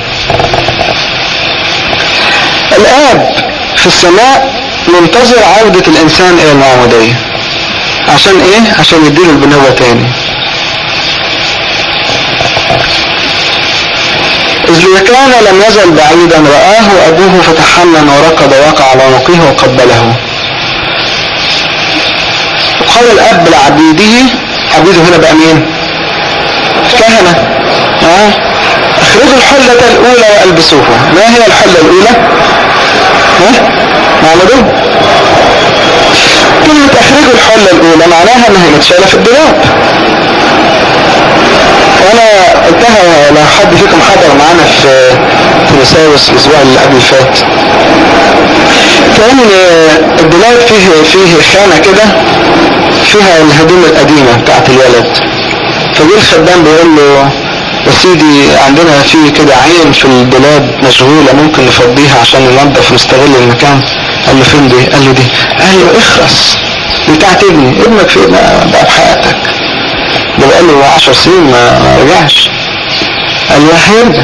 الآب في السماء منتظر عودة الإنسان إلى المعمودية عشان إيه؟ عشان يديله البنوة تاني إذ كان لم يزل بعيدا رآه أبوه فتحنن وركض وقع على عنقه وقبله وقال الأب لعبيده عبيده هنا بقى مين؟ كهنة آه. اخرجوا الحلة الأولى وألبسوها ما هي الحلة الأولى؟ ها؟ معمدون كلمة اخرجوا الحلة الاولى معناها انها متشالة في الدولاب وانا قلتها لو حد فيكم حضر معانا في تونساوس الاسبوع اللي قبل فات كان الدولاب فيه فيه خانة كده فيها الهدوم القديمة بتاعت الولد فجه الخدام بيقول له يا سيدي عندنا في كده عين في الدولاب مشغولة ممكن نفضيها عشان ننظف ونستغل المكان قال له فين دي قال له دي قال له اخرس بتاعت ابني ابنك فين بقى في حياتك ده بقى له 10 سنين ما رجعش قال له هيرجع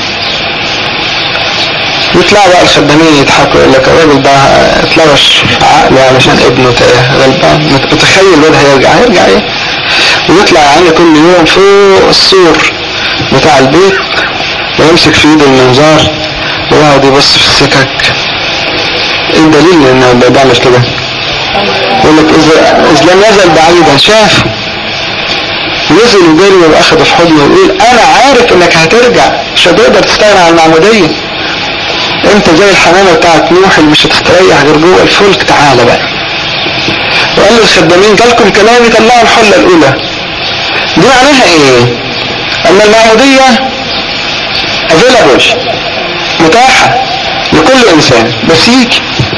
يطلع بقى الخدامين يضحكوا يقول لك الراجل ده اتلوش عقله علشان ابنه غلبان متخيل الواد هيرجع هيرجع ايه ويطلع يعني كل يوم فوق السور بتاع البيت ويمسك في ايده المنظار ويقعد يبص في السكك ايه الدليل انه بيعمل كده يقول لك اذا اذا لم يزل بعيدا شاف نزل وجري ويبقى اخده في حضنه ويقول انا عارف انك هترجع مش هتقدر تستغنى عن المعموديه انت زي الحمامه بتاعت نوح اللي مش هتستريح غير جوه الفلك تعالى بقى وقال للخدامين جالكم كلامي طلعوا الحله الاولى دي معناها ايه ان المعمودية available متاحة لكل انسان بس يجي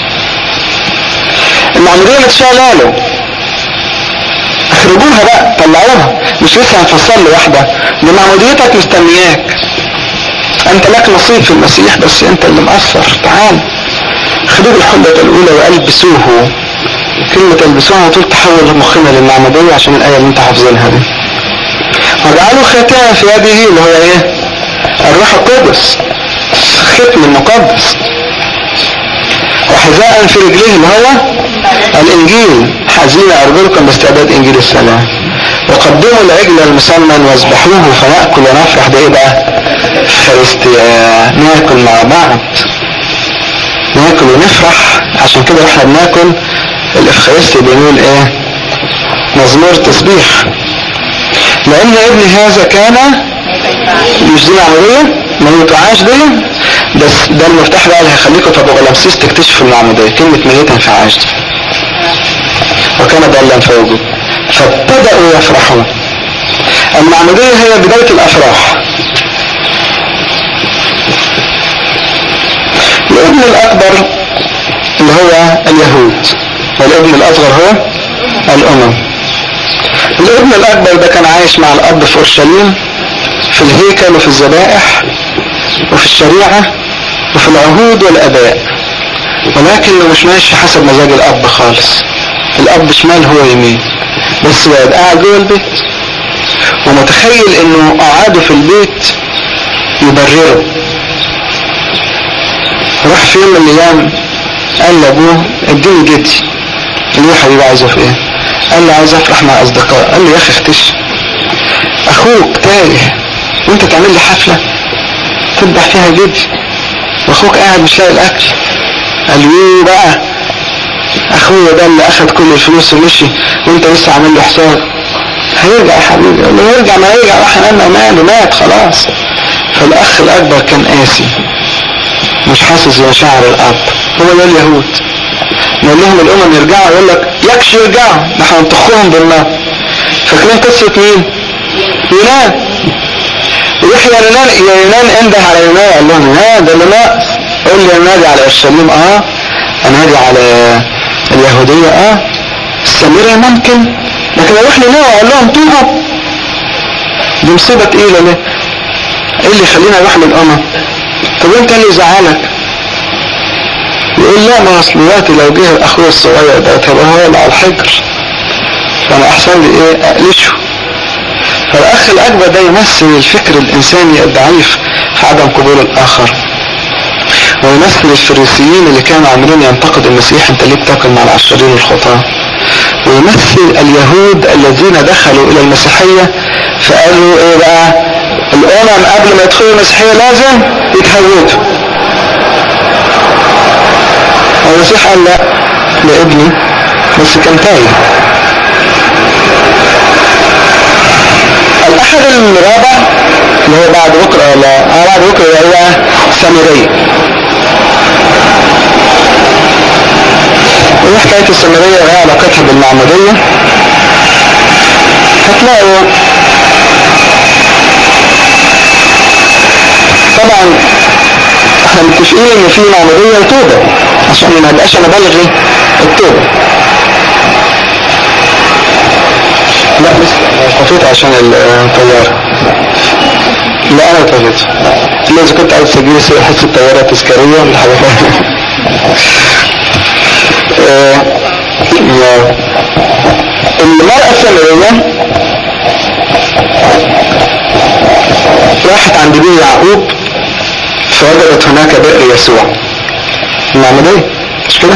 المعمودية متشالة له اخرجوها بقى طلعوها مش لسه هنفصل له واحدة دي معموديتك مستنياك انت لك نصيب في المسيح بس انت اللي مقصر تعال خدوا الحلة الاولى والبسوه كلمة البسوها طول تحول مخنا للمعمودية عشان الآية اللي انت حافظينها دي وجعلوا ختام في يده اللي هو ايه الروح القدس ختم المقدس وحذاء في رجليه اللي هو الانجيل حزين ارجلكم باستعداد انجيل السلام وقدموا العجل المسمن واذبحوه فنأكل ونفرح ده ايه بقى فارستيا ناكل مع بعض ناكل ونفرح عشان كده احنا بناكل الافخارستي بنقول ايه مزمور تسبيح لان ابن هذا كان مش دي معمودية ما يتوعاش دي بس ده المفتاح بقى اللي هيخليكم تبقوا غلامسيس تكتشفوا المعمودية كلمة ميتا فعاش دي وكان ضالا فوجد فابتدأوا يفرحون المعمودية هي بداية الأفراح الابن الأكبر اللي هو اليهود والابن الأصغر هو الأمم الابن الأكبر ده كان عايش مع الأب في أورشليم في الهيكل وفي الذبائح وفي الشريعة وفي العهود والأباء ولكنه مش ماشي حسب مزاج الأب خالص الأب شمال هو يمين بس بقى قاعد جوه البيت ومتخيل انه قعاده في البيت يبرره راح في يوم من الايام قال لابوه اديني جدي قال له يا حبيبي عايزه في ايه قال له عايز افرح مع اصدقائي قال له يا اخي اختش اخوك تايه وانت تعمل لي حفلة تذبح فيها جدي واخوك قاعد مش لاقي الاكل قال له ايه بقى اخويا ده اللي اخد كل الفلوس ومشي وانت لسه عامل له حساب هيرجع يا حبيبي قال له يرجع ما يرجع راح ينام ماله مات خلاص فالاخ الاكبر كان قاسي مش حاسس بمشاعر الاب هو ده اليهود نقول لهم الامم يرجعوا يقول لك يكش يرجعوا نحن نطخهم بالنار فاكرين قصة مين يونان يروح يا يونان يا يونان انده على يونان قال لهم يونان ده اللي ناقص قول لي انادي على اورشليم اه انادي على اليهودية اه السامرة ممكن لكن اروح لنوع اقول لهم توبوا دي مصيبة تقيلة ليه ايه اللي يخليني اروح للامم طب انت اللي يزعلك يقول لا ما اصل دلوقتي لو جه اخويا الصغير ده هيبقى هو اللي على الحجر فانا احسن لي ايه اقلشه فالاخ الاكبر ده يمثل الفكر الانساني الضعيف في عدم قبول الاخر ويمثل الفريسيين اللي كانوا عاملين ينتقدوا المسيح انت ليه بتاكل مع العشرين والخطاه ويمثل اليهود الذين دخلوا الى المسيحية فقالوا ايه بقى الامم قبل ما يدخلوا المسيحية لازم يتهودوا المسيح قال لا لابني بس كان تايه الاحد الرابع اللي هو بعد بكرة ولا اه بعد بكرة اللي هو سامرية ايه حكاية السامرية وايه علاقتها بالمعمودية هتلاقوا طبعا احنا متفقين ان في معمودية وتوبة عشان ما يبقاش انا بلغي التوبة لا بس طفيت عشان الطيارة لا انا طفيت لا اذا كنت عايز تسجيلي حس الطيارة تذكارية ولا حاجة المرأة السامرية راحت عند بيه يعقوب فوجدت هناك بئر يسوع المعمودية مش كده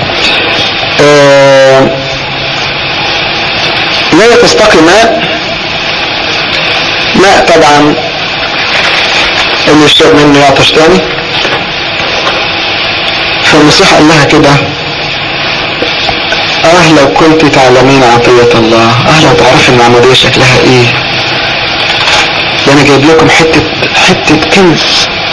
آه لا تستقي ماء ماء طبعا اللي يشرب منه يعطش تاني فالمسيح قال لها كده اه لو كنت تعلمين عطية الله اه لو تعرفي المعمودية شكلها ايه ده انا جايب لكم حتة حتة كنز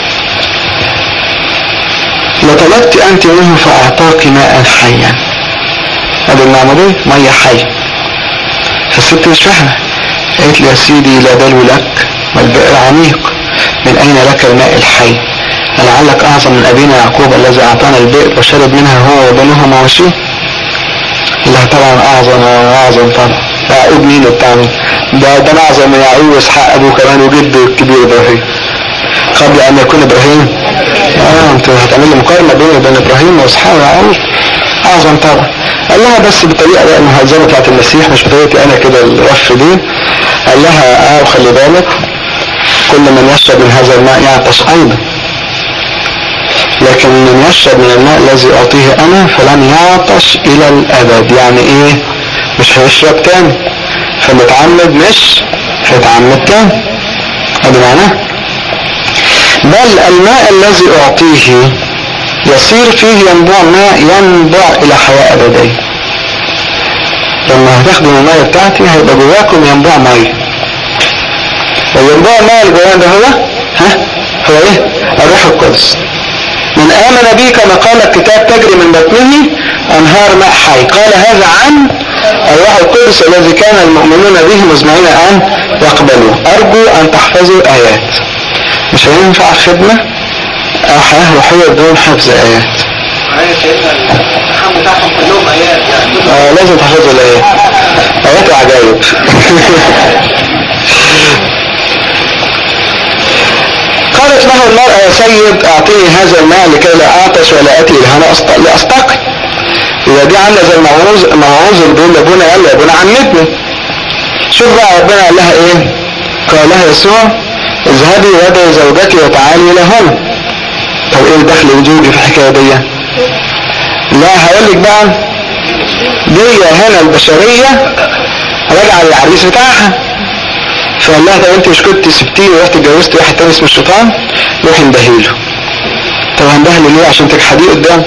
لطلبت انت منه فاعطاك ماء حيا هذا المعمودية مية حية فالست مش فاهمة قالت لي يا سيدي لا دلو لك والبئر عميق من اين لك الماء الحي لعلك اعظم من ابينا يعقوب الذي اعطانا البئر وشرب منها هو وبنوه مواشيه الله طبعا اعظم واعظم طبعا يعقوب مين وبتاع مين ده ده اعظم من يعقوب واسحاق ابوه كمان وجده الكبير ابراهيم قبل ان يكون ابراهيم اه انت هتعمل لي مقارنه بين وبين ابراهيم واسحاق ويعقوب اعظم طبعا قال لها بس بطريقه بقى المهذبه بتاعت المسيح مش بطريقتي انا كده الرف دي قال لها اه وخلي بالك كل من يشرب من هذا الماء يعطش ايضا لكن من يشرب من الماء الذي اعطيه انا فلن يعطش الى الابد يعني ايه مش هيشرب تاني فمتعمد مش هيتعمد تاني هذا معناه بل الماء الذي اعطيه يصير فيه ينبوع ماء ينبع الى حياة ابدية لما هتاخدوا المية بتاعتي هيبقى جواكم ينبوع مية والينبوع الماء اللي جوانا ده هو ها هو ايه الروح القدس من آمن بي كما قال الكتاب تجري من بطنه أنهار ماء حي قال هذا عن الروح القدس الذي كان المؤمنون به مزمعين أن يقبلوه أرجو أن تحفظوا آيات مش هينفع خدمة أو حياة روحية بدون حفظ آيات آه لازم تحفظوا الآيات آيات وعجائب قالت له المرأة يا سيد اعطيني هذا الماء لكي لا اعطش ولا اتي لهنا لاستقي يبقى دي عامله زي الموعوظ الموعوظ اللي بيقول لابونا قال له ابونا عمتني شوف بقى ربنا قال لها ايه قال لها يسوع اذهبي ودعي زوجتي وتعالي الى هنا طب ايه دخل وجودي في الحكايه دي لا هقول لك بقى دي هنا البشريه راجعه للعريس بتاعها فقال لها طب انت مش كنت سبتيني ورحت اتجوزت واحد تاني اسمه الشيطان روحي اندهيله طب هندهله ليه عشان تجحديه قدام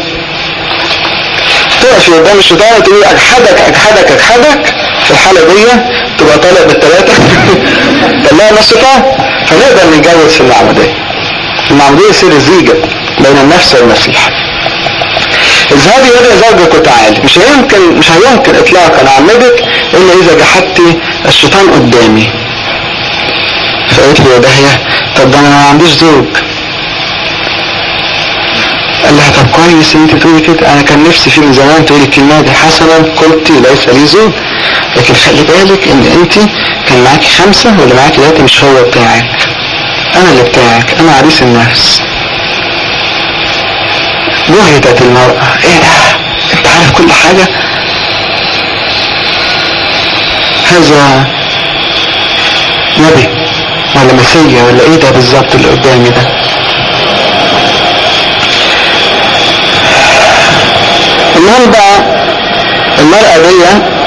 تقفي قدام الشيطان وتقولي اجحدك اجحدك اجحدك في الحالة دي تبقى طالع بالثلاثة طلعنا الشيطان فنقدر نتجوز في المعمودية المعمودية سر الزيجة بين النفس والمسيح اذهبي يدعي زوجك وتعالي مش هيمكن مش هيمكن اطلاقا اعمدك الا اذا جحدتي الشيطان قدامي فقلت له يا داهية طب ده انا ما عنديش زوج قال لها طب كويس ان انت تقولي كده انا كان نفسي فيه من زمان تقولي الكلمه دي حسنا قلت ليس لي زوج لكن خلي بالك ان انت كان معاكي خمسه واللي معاكي دلوقتي مش هو بتاعك انا اللي بتاعك انا عريس النفس جهدت المرأة ايه ده انت عارف كل حاجة هذا نبي ولا مسيا ولا ايه ده بالظبط اللي قدامي ده المهم بقى المرأة دي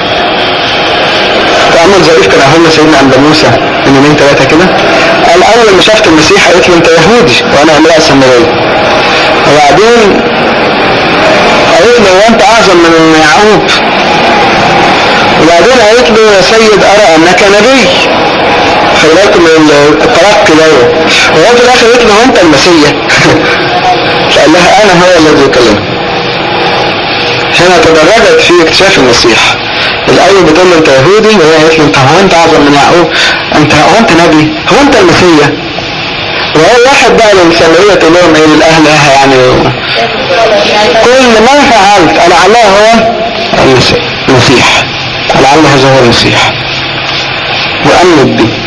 تأمل ظريف كان أهلنا سيدنا عند موسى من يومين ثلاثة كده قال أول ما شفت المسيح قالت له أنت يهودي وأنا امرأة سامرية وبعدين قالت له وأنت أعظم من يعقوب وبعدين قالت له يا سيد أرى أنك نبي خلي بالكم من الترقي دوت وهو في الآخر قالت له أنت المسيح فقال لها أنا هو الذي يكلمك هنا تدرجت في اكتشاف المسيح الاول بتقول له انت يهودي وهي قالت له انت هو انت اعظم من يعقوب انت هو انت نبي هو انت المسيح وهو واحد بقى للسامرية تقول لهم ايه للاهل يعني كل ما فعلت لعله هو المسيح لعل هذا هو المسيح وامنت به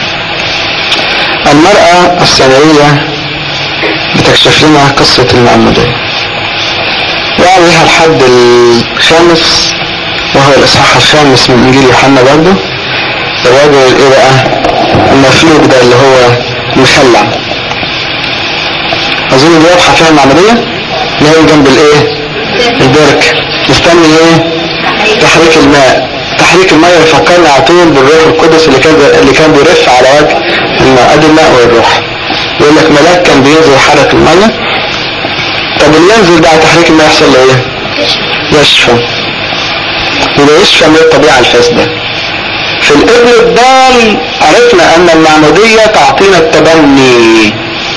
المرأة السامرية بتكشف لنا قصة المعمودية وعليها الحد الخامس وهو الإصحاح الخامس من إنجيل يوحنا برضه الراجل إيه بقى المفلوج ده اللي هو مخلع أظن دي واضحة فيها المعمودية اللي هي جنب الإيه البرك مستني إيه تحريك الماء تحريك الماء يفكرنا على طول بالروح القدس اللي كان اللي كان بيرف على وجه الماء ادي الماء والروح يقول لك ملاك كان بينزل يحرك الميه طب اللي ينزل بقى تحريك الماء يحصل له ايه يشفى يبقى يشفى من الطبيعة الفاسدة في الابن الضال عرفنا ان المعمودية تعطينا التبني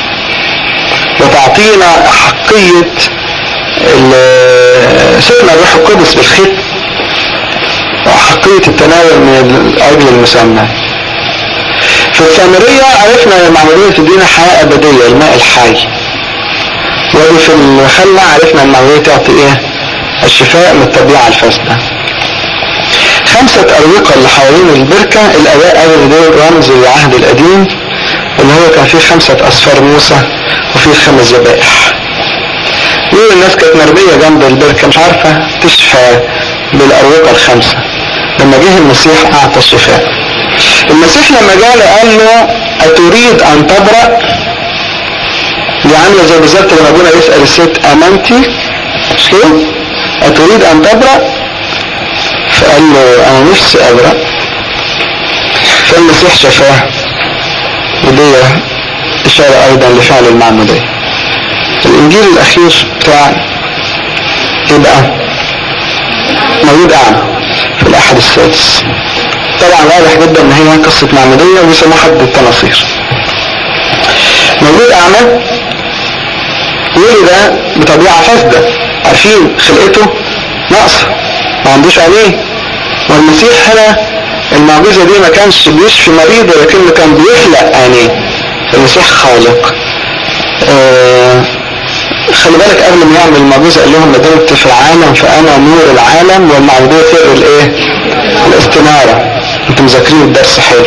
وتعطينا حقية سكن الروح القدس بالختم وحقية التناول من اجل المسمى في السامرية عرفنا ان المعمودية تدينا حياة ابدية الماء الحي ودي في المخلع عرفنا ان المعمودية تعطي ايه الشفاء من الطبيعة الفاسدة خمسة أروقة اللي حوالين البركة الآباء قالوا دول رمز للعهد القديم اللي هو كان فيه خمسة أصفار موسى وفيه خمس ذبائح يقول الناس كانت مرمية جنب البركة مش عارفة تشفى بالأروقة الخمسة لما جه المسيح أعطى الشفاء المسيح لما جاء قال له أتريد أن تبرأ دي عاملة زي بالظبط لما ابونا يسأل الست أمنتي مش كده؟ أتريد أن تبرأ فقال له أنا نفسي أبرأ فالمسيح شفاه ودي إشارة أيضا لفعل المعمودية الانجيل الاخير بتاع يبقى مولود اعمى في الاحد السادس طبعا واضح جدا ان هي قصة معمودية وبيسموها حد التناصير مولود اعمى ولد بطبيعة فاسدة عارفين خلقته ناقصة ما عندوش عينيه والمسيح هنا المعجزة دي ما كانش بيشفي مريض ولكنه كان بيخلق عينيه المسيح خالق آه خلي بالك قبل ما يعمل المعجزة قال لهم دمت في العالم فأنا نور العالم والمعبودية سر الايه الاستنارة انتم مذاكرين الدرس حلو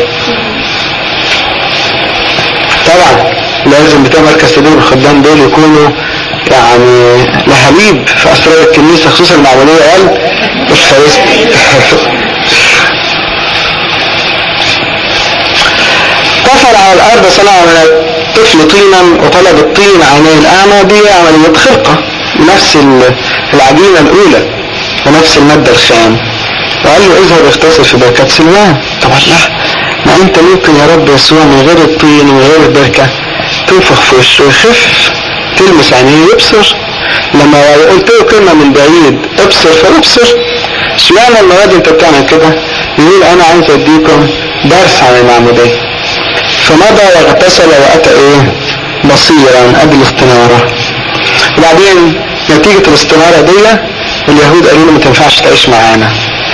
طبعا لازم بتوع مركز تدريب الخدام دول يكونوا يعني لهبيب في اسرار الكنيسة خصوصا المعمودية قال الفارسي كفر على الارض صنع من الطفل طينا وطلب الطين عيني الاعمى دي عملية خرقة نفس العجينة الاولى ونفس المادة الخام وقال له اذهب اغتسل في بركة سلوان طبعا لا ما انت ممكن يا رب يسوع من غير الطين ومن غير البركة تنفخ في وشه ويخف تلمس عينيه يبصر لما قلت له كلمة من بعيد ابصر فابصر اشمعنى المرة دي انت بتعمل كده يقول انا عايز اديكم درس عن المعمودية فمضى واغتسل واتى ايه بصيرا قبل الاستنارة وبعدين نتيجة الاستنارة دي اليهود قالوا له ما تنفعش تعيش معانا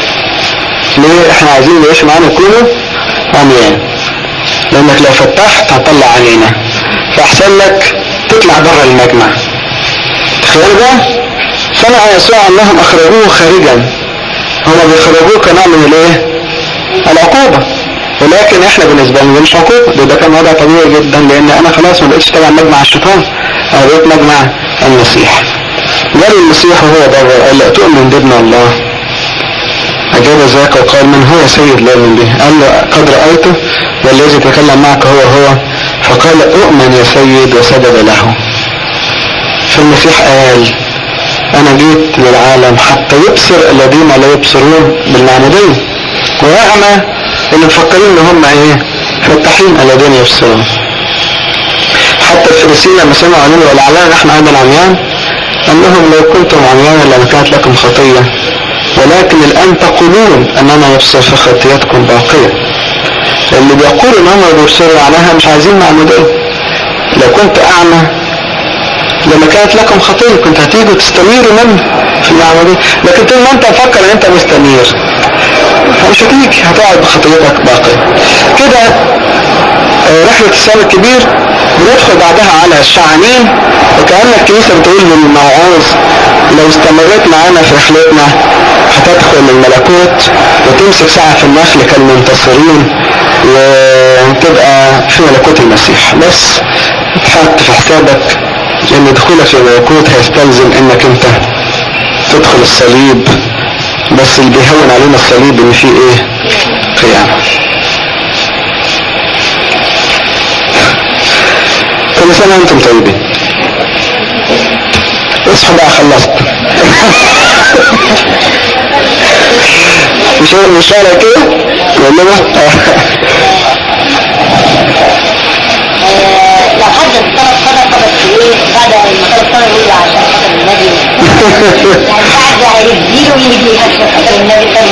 ليه احنا عايزين نعيش معانا يكونوا عميان لانك لو فتحت هتطلع علينا فاحسن لك تطلع بره المجمع تخيل بقى صنع يسوع انهم اخرجوه خارجا هما بيخرجوه كنوع من الايه العقوبة ولكن احنا بالنسبة لنا مش عقوبة ده, ده كان وضع طبيعي جدا لان انا خلاص ما بقتش تبع مجمع الشيطان انا بقيت مجمع المسيح قال المسيح وهو بره قال لا تؤمن بابن الله أجاب ذاك وقال من هو سيد لا من به قال له قد رأيته والذي يتكلم معك هو هو فقال أؤمن يا سيد وسجد له فالمسيح قال أنا جيت للعالم حتى يبصر الذين لا يبصرون بالمعمودية ويعمى اللي مفكرين ان هم ايه فتحين الذين يبصرون حتى الفريسيين لما سمعوا عنه ولعلنا نحن ايضا عميان انهم لو كنتم عميانا لما كانت لكم خطيه ولكن الآن تقولون أننا يبصر في خطياتكم باقية اللي بيقولوا ان هم بيبصروا معناها مش عايزين معمودية لو كنت أعمى لما كانت لكم خطية كنت هتيجوا تستنيروا منه في المعمودية لكن طول ما انت مفكر ان انت مستنير فمش هتيجي هتقعد بخطيتك باقية كده رحلة السنة الكبير بندخل بعدها على الشعانين وكأن الكنيسة بتقول للموعوظ لو استمريت معانا في رحلتنا هتدخل الملكوت وتمسك ساعة في النخل كالمنتصرين وتبقى في ملكوت المسيح بس تحط في حسابك ان دخولك في الملكوت هيستلزم انك انت تدخل الصليب بس اللي بيهون علينا الصليب ان فيه ايه قيامة كل سنة وانتم طيبين اصحوا بقى خلصت مش هو مش على كده ولا ما لو حد طلب صدقه بس ايه بعد ما طلب صدقه يقول عشان خاطر النبي يعني بعد هيديله يجي عشان خاطر النبي كان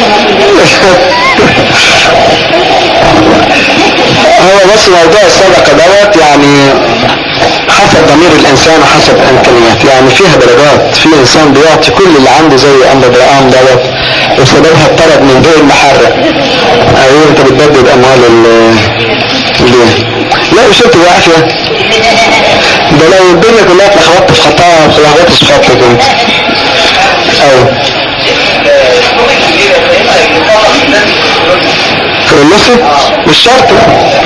هو بس موضوع الصدقة دوت يعني حسب ضمير الانسان وحسب امكانيات يعني فيها درجات في انسان بيعطي كل اللي عنده زي ام برقام دوت وسببها اتطرد من ضوء المحرق ايوه انت بتبدد اموال ال ليه لا مش انت بعافية ده لو الدنيا كلها اتلخبطت في خطاها ما اتلخبطتش في خطك انت ايوه في النص مش شرط